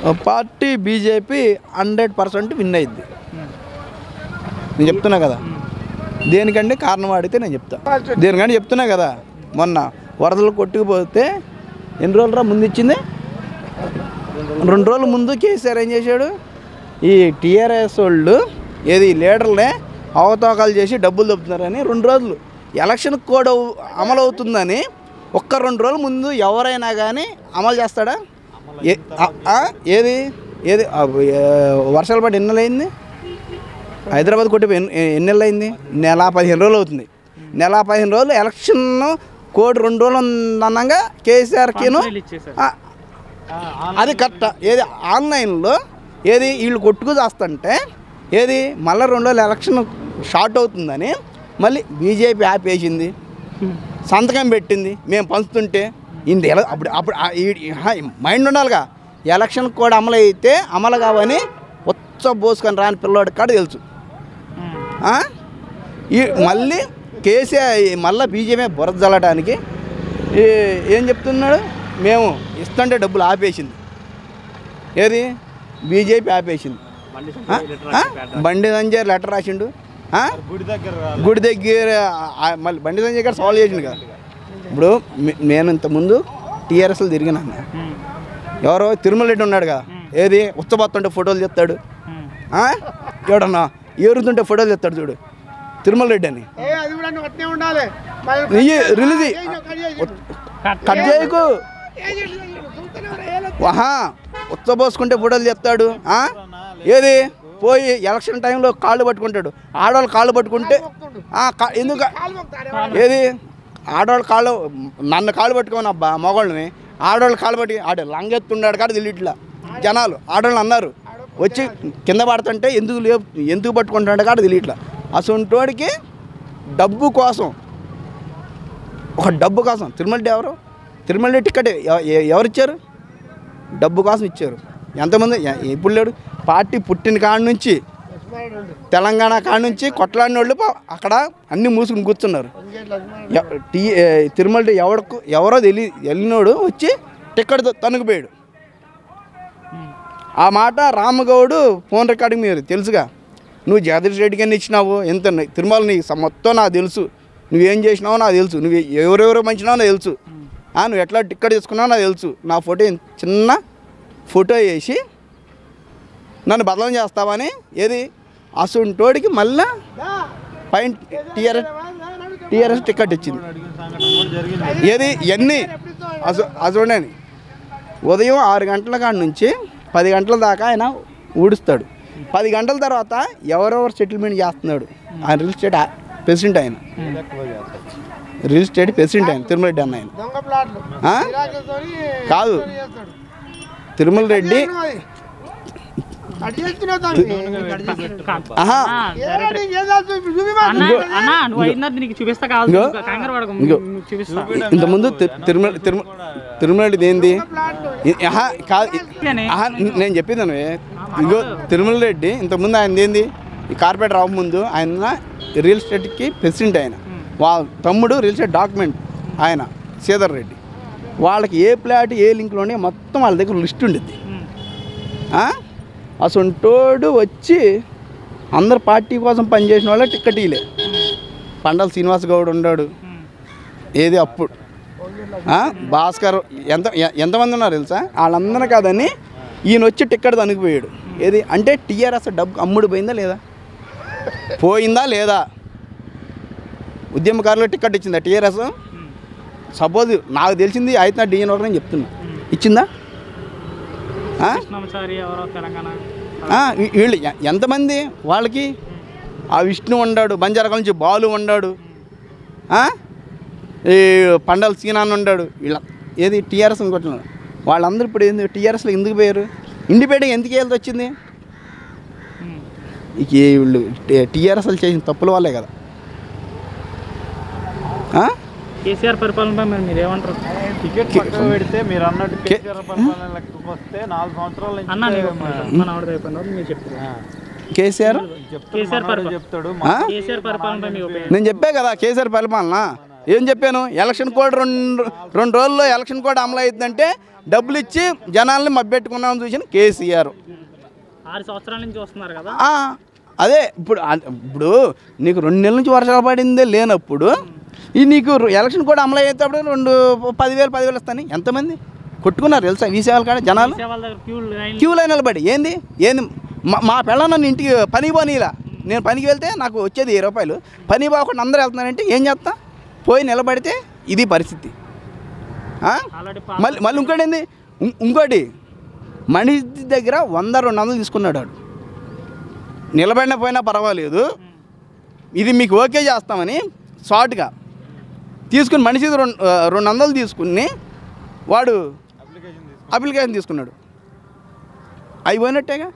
Party BJP hundred percent win అయింది నేను చెప్తున్నా కదా దేనికంటే కారణం అడిగితే నేను చెప్తా దేనికంటే చెప్తున్నా కదా మొన్న వరదలు కొట్టుకుపోతే ఎన్ని రోజులు రా ముందు ఇచ్చింది రెండు రోజుల ముందు కేసీఆర్ ఏం చేశాడు ఈ టీఆర్ఎస్ వాళ్ళు ఏది లీడర్లే అవతవకాలు చేసి డబ్బులు దొబ్బుతున్నారని రెండు రోజులు ఎలక్షన్ కోడ్ అవు- అమలు అవుతుందని ఒక్క రెండు రోజుల ముందు ఎవరైనా కానీ అమలు చేస్తాడా ఏ- ఆ- ఆ? ఏది ఏది ఆ, ఏ, వర్షాలు పడి ఎన్ని నెలలైంది హైదరాబాద్ కొట్టి ఎన్ని ఎన్ని నెలలు అయింది నెల పదిహేను రోజులు అవుతుంది నెల పదిహేను రోజులు ఎలక్షన్ కోడ్ రెండు రోజులు ఉందన్నాగా కేసీఆర్కిను ఆ, అది కరెక్ట్ ఏది ఆన్లైన్లో ఏది వీళ్ళు కొట్టుకు చేస్తుంటే ఏది మళ్ళీ రెండు రోజులు ఎలక్షన్ షార్ట్ అవుతుందని మళ్ళీ బీజేపీ ఆపేసింది సంతకం పెట్టింది మేము పంచుతుంటే ఇంది ఎలా అప్పుడు అప్పుడు ఆ ఈ- హా, మైండ్ ఉండాలిగా ఎలక్షన్ కూడా అమలు అయితే అమలు కావని ఉచ్చ పోసుకొని రాని పిల్లోడి కాడ తెలుసు ఆ? ఈ మళ్ళీ కేసీఆర్ మళ్ళీ బీజేపీ బురద జల్లడానికి ఈ- ఏం చెప్తున్నాడు మేము ఇస్తుంటే డబ్బులు ఆపేసింది ఏది బీజేపీ ఆపేసింది ఆ? ఆ? బండి సంజయ్ లెటర్ రాసిండు ఆ? గుడి దగ్గర ఆ, మళ్ళీ బండి సంజయ్ గారు సాల్వ్ చేసిండు కదా ఇప్పుడు మే- నేను ఇంతకుముందు టీఆర్ఎస్లో తిరిగినా ఎవరో తిరుమల రెడ్డి ఉన్నాడు కదా ఏది ఉచ్చబోతుంటే ఫోటోలు చెప్తాడు ఆ? ఎవడన్నా ఏరుతుంటే ఫోటోలు చెప్తాడు చూడు తిరుమల రెడ్డి అని ఏ అది కూడా నువ్వు అట్నే ఉండాలి మరి ఇయ్యి, రిలీజ్ ఇయ్యి. కట్ చేసి కట్ చేయకు ఏ చేసి చూస్తూనే ఉన్నా, ఏ లేదు. వహా ఉచ్చబోసుకుంటే ఫోటోలు చెప్తాడు ఆ? ఏది పోయి ఎలక్షన్ టైంలో కాళ్ళు పట్టుకుంటాడు ఆడవాళ్ళు కాళ్ళు పట్టుకుంటే ఆ, కా- ఎందుకు కాలు మొక్కుతారు. ఏది ఆడవాళ్ళు కాళ్ళు నన్ను కాళ్ళు పట్టుకోని అబ్బా మగవాళ్ళని ఆడవాళ్ళు కాళ్ళు పట్టి ఆడ లంగెత్తున్నాడు కాదు తెలియట్లా జనాలు ఆడవాళ్ళు అన్నారు వచ్చి కింద పడుతుంటే ఎందుకు లేపు ఎందుకు పట్టుకుంటాడు కాదు తెలియట్లా అసొంటోడికి డబ్బు కోసం ఒక డబ్బు కోసం తిరుమల రెడ్డి ఎవరు తిరుమల రెడ్డి టికెట్ ఎవ- ఎ- ఎవరు ఇచ్చారు డబ్బు కోసం ఇచ్చారు ఎంతమంది ఎ- ఎప్పుడు లేడు పార్టీ పుట్టిన కాడ నుంచి తెలంగాణ కాడ నుంచి కొట్లాడిన వాళ్ళు పా- అక్కడ అన్ని మూసుకుని కూర్చున్నారు ఎ- టీ ఏ, తిరుమల రెడ్డి ఎవడకు ఎవరో తెలియ వెళ్ళినోడు వచ్చి టికెట్ తనుకుపోయాడు ఆ మాట రామగౌడు ఫోన్ రికార్డింగ్ మీరు తెలుసుగా నువ్వు జగదీష్ రెడ్డికి అని ఇచ్చినావు ఎంత ని- తిరుమల నీ స- మొత్తం నాకు తెలుసు నువ్వేం చేసినావో నాకు తెలుసు నువ్వు ఎవరెవరు మంచినావో నాకు తెలుసు ఆ, నువ్వు ఎట్లా టికెట్ తీసుకున్నావో నాకు తెలుసు నా ఫోటో ఇంత చిన్న ఫోటో వేసి నన్ను బదలం చేస్తావని ఏది అసుంటోడికి మళ్ళా పైన టీఆర్ఎస్ టీఆర్ఎస్ టికెట్ ఇచ్చింది ఏది ఎన్ని అసు అసుడని ఉదయం ఆరు గంటల కాడ నుంచి పది గంటల దాకా ఆయన ఊడుస్తాడు పది గంటల తర్వాత ఎవరెవరు సెటిల్మెంట్ చేస్తున్నాడు ఆయన రియల్ ఎస్టేట్ ప్రెసిడెంట్ ఆయన రియల్ ఎస్టేట్ ప్రెసిడెంట్ ఆయన తిరుమల రెడ్డి అన్న ఆయన దొంగ ప్లాట్లు ఆ? గిరాకీలతోని కాదు చేస్తాడు. తిరుమల రెడ్డి అది. కట్ చేస్తున్నావు దాన్ని. ఆహా ఏమండి, ఏం చేస్తావు? ఇప్పుడు చూపి మాకు. అన్న అన్న నువ్వు అయినది నీకు చూపిస్తా కాదు ఇంగో. కంగారు పడకు ఇంగో. నువ్వు చూపిస్తా ఇంతకుముందు తి- తిరుమల తిరుమల తిరుమల రెడ్డిది ఏంది ఇ- ఆహా కాదు ఇ- ఆహా నేను చెప్పేదాను ఇగో తిరుమల రెడ్డి ఇంతకుముందు ఆయన ఏంది ఈ కార్పొరేట్ రాకముందు ఆయన రియల్ ఎస్టేట్కి ప్రెసిడెంట్ ఆయన వాళ్ళ తమ్ముడు రియల్ ఎస్టేట్ డాక్యుమెంట్ ఆయన శ్రీధర్ రెడ్డి వాళ్ళకి ఏ ప్లాట్ ఏ లింక్లో ఉన్నాయి మొత్తం వాళ్ళ దగ్గర లిస్ట్ ఉండిద్ది ఆ? అసొంటోడు వచ్చి అందరు పార్టీ కోసం పనిచేసిన వాళ్ళ టిక్కెట్ ఇలే పండల శ్రీనివాస్ గౌడ్ ఉన్నాడు ఏది అప్పుడు ఆ? భాస్కర్ ఎంత ఎ- ఎంతమంది ఉన్నారు తెలుసా వాళ్ళందరూ కాదని ఈయన వచ్చి టిక్కెట్ తనిగిపోయాడు ఏది అంటే టీఆర్ఎస్ డబ్బు అమ్ముడు పోయిందా లేదా పోయిందా లేదా ఉద్యమకారులు టిక్కెట్ ఇచ్చిందా టీఆర్ఎస్ సపోజ్ నాకు తెలిసింది అయితే డిఎన్ ఒకటి నేను చెప్తున్నా ఇచ్చిందా ఆ? కృష్ణమాచారి ఎవరో తెలంగాణ ఆ, వీ- వీళ్ళు ఎ- ఎంతమంది వాళ్ళకి ఆ విష్ణు ఉండాడు బంజారాల నుంచి బాలు ఉండాడు ఆ? ఈ పండల సీనాన్ ఉండాడు వీళ్ళ ఏది టీఆర్ఎస్ అనుకుంటున్నారు వాళ్ళందరూ ఇప్పుడు ఏంది టీఆర్ఎస్లో ఎందుకు పోయారు ఇండిపెండెంట్ ఎందుకు వెళ్తే వచ్చింది ఇక ఈ వీళ్ళు టీఆర్ఎస్లు చేసిన తప్పుల వల్లే కదా ఆ? కేసీఆర్ పరిపాలనపై మరి మీరు ఏమంటారు టికెట్ పక్కన పెడితే మీరు అన్నట్టు కే- కేసీఆర్ పరిపాలన లెక్కకు వస్తే నాలుగు సంవత్సరాల నుంచి అన్న నీకు మన ఆవిడ అయిపోయిన తర్వాత మీరు చెప్తారు కేసీఆర్ చెప్తాడు కేసీఆర్ మనోడు పరిపాలన. చెప్తాడు ఆ? కేసీఆర్ పరిపాలనపై మీ ఒపీనియన్ నేను చెప్పే కదా కేసీఆర్ పరిపాలన ఏం చెప్పాను ఎలక్షన్ కోడ్ రెండు రెండు రోజుల్లో ఎలక్షన్ కోడ్ అమలు అవుతుందంటే డబ్బులు ఇచ్చి జనాల్ని మబ్బెట్టుకున్నామని చూసిన కేసీఆర్ ఆరు సంవత్సరాల నుంచి వస్తున్నారు కదా ఆ, అదే ఇప్పుడు అ- ఇప్పుడు నీకు రెండు నెలల నుంచి వర్షాలు పడిందే లేనప్పుడు ఈ నీకు రు- ఎలక్షన్ కూడా అమలు అయ్యేటప్పుడు రెండు పదివేలు పదివేలు వస్తాయి ఎంతమంది కొట్టుకున్నారు తెలుసా ఈ సేవల కాడ జనాలు సేవల దగ్గర క్యూ లైన్ క్యూ లైన్ నిలబడి ఏంది ఏంది మా- మా పిల్ల నన్ను ఇంటికి పని పోనీలా నేను పనికి వెళ్తే నాకు వచ్చేది ఇరవై రూపాయలు పని పోకుండా అందరూ వెళ్తున్నారంటే ఏం చేస్తా పోయి నిలబడితే ఇది పరిస్థితి ఆ? ఆల్రెడీ మళ్ళీ మళ్ళీ ఇంకోటి ఏంది ఇం- ఇంకోటి మనిషి దగ్గర వంద రెండు వందలు తీసుకున్నాడు వాడు నిలబడిన పోయినా పర్వాలేదు ఇది మీకు ఓకే చేస్తామని షార్ట్గా తీసుకుని మనిషి రెండు ఆ, రెండు వందలు తీసుకుని వాడు అప్లికేషన్ తీసుకున్నాడు అవి పోయినట్టేగా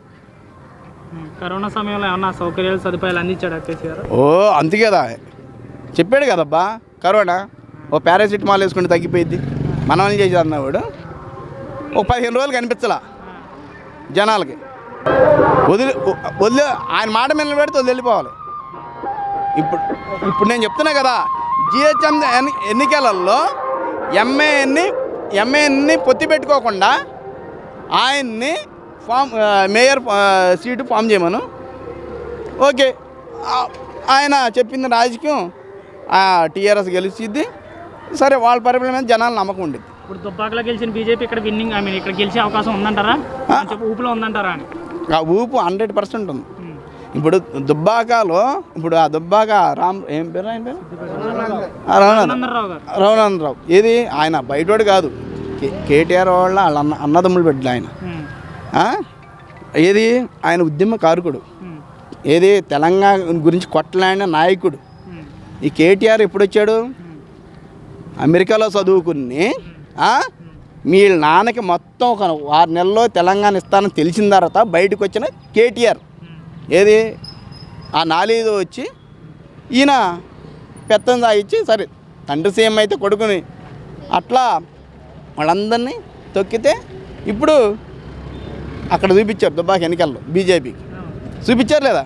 కరోనా సమయంలో ఏమన్నా సౌకర్యాలు సదుపాయాలు అందించాడు కేసీఆర్ ఓ అంతే కదా చెప్పాడు కదబ్బా కరోనా ఓ పారాసిటమాల్ వేసుకుంటే తగ్గిపోయింది మనమని చేసేది అన్నవాడు ఒక పదిహేను రోజులు కనిపించలా జనాలకి వదిలి వదిలే ఆయన మాట మీద పెడితే వదిలి వెళ్ళిపోవాలి ఇప్పుడు ఇప్పుడు నేను చెప్తున్నా కదా జిహెచ్ఎం ఎన్ని- ఎన్నికలలో ఎంఏఎన్ని ఎంఏఎన్ని పొత్తి పెట్టుకోకుండా ఆయన్ని ఫామ్ ఆ, మేయర్ ఆ, సీటు ఫామ్ చేయమను ఓకే ఆ, ఆయన చెప్పింది రాజకీయం టీఆర్ఎస్ గెలిచిద్ది సరే వాళ్ళ పరిపాలన మీద జనాలు నమ్మకం ఉండేది ఇప్పుడు దుబ్బాకలో గెలిచిన బీజేపీ ఇక్కడ విన్నింగ్ ఐ మీన్ ఇక్కడ గెలిచే అవకాశం ఉందంటారా కొంచెం ఊపులో ఉందంటారా అని ఆ ఊపు హండ్రెడ్ పర్సెంట్ ఉంది ఉమ్. ఇప్పుడు దుబ్బాకలో ఇప్పుడు ఆ దుబ్బాక రామ్ ఏం పేరు ఆయన పేరు ఆ, రఘునందన్ చంద్రరావు గారు రఘునందరావు ఏది ఆయన బయటోడు కాదు కే- కేటీఆర్ వాళ్ళ వాళ్ళ అన్న అన్నదమ్ములు బిడ్డలు ఆయన ఉమ్. ఆ? ఏది ఆయన ఉద్యమ కారకుడు ఉమ్. ఏది తెలంగాణ గురించి కొట్టలాడిన నాయకుడు ఉమ్. ఈ కేటీఆర్ ఎప్పుడు వచ్చాడు అమెరికాలో చదువుకుని ఆ? మీ నాన్నకి మొత్తం ఒక ఆరు నెలల్లో తెలంగాణ ఇస్తానని తెలిసిన తర్వాత బయటకు వచ్చిన కేటీఆర్ ఏది ఆ నాలుగు వచ్చి ఈయన పెత్తం సాగిచ్చి సరే తండ్రి సీఎం అయితే కొడుకుని అట్లా వాళ్ళందరినీ తొక్కితే ఇప్పుడు అక్కడ చూపించారు దుబ్బాక ఎన్నికల్లో బీజేపీకి చూపించారు లేదా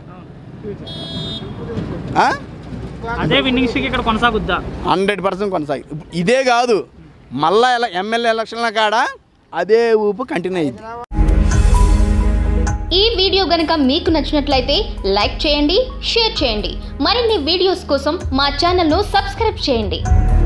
ఆ? అదే విన్నింగ్ స్ట్రీక్ ఇక్కడ కొనసాగుద్దా హండ్రెడ్ పర్సెంట్ కొనసాగి ఇదే కాదు మళ్ళా ఎలా ఎమ్మెల్యే ఎలక్షన్ల కాడ అదే ఊపు కంటిన్యూ అయ్యింది ఈ వీడియో గనుక మీకు నచ్చినట్లయితే లైక్ చేయండి షేర్ చేయండి మరిన్ని వీడియోస్ కోసం మా ఛానల్ను సబ్స్క్రైబ్ చేయండి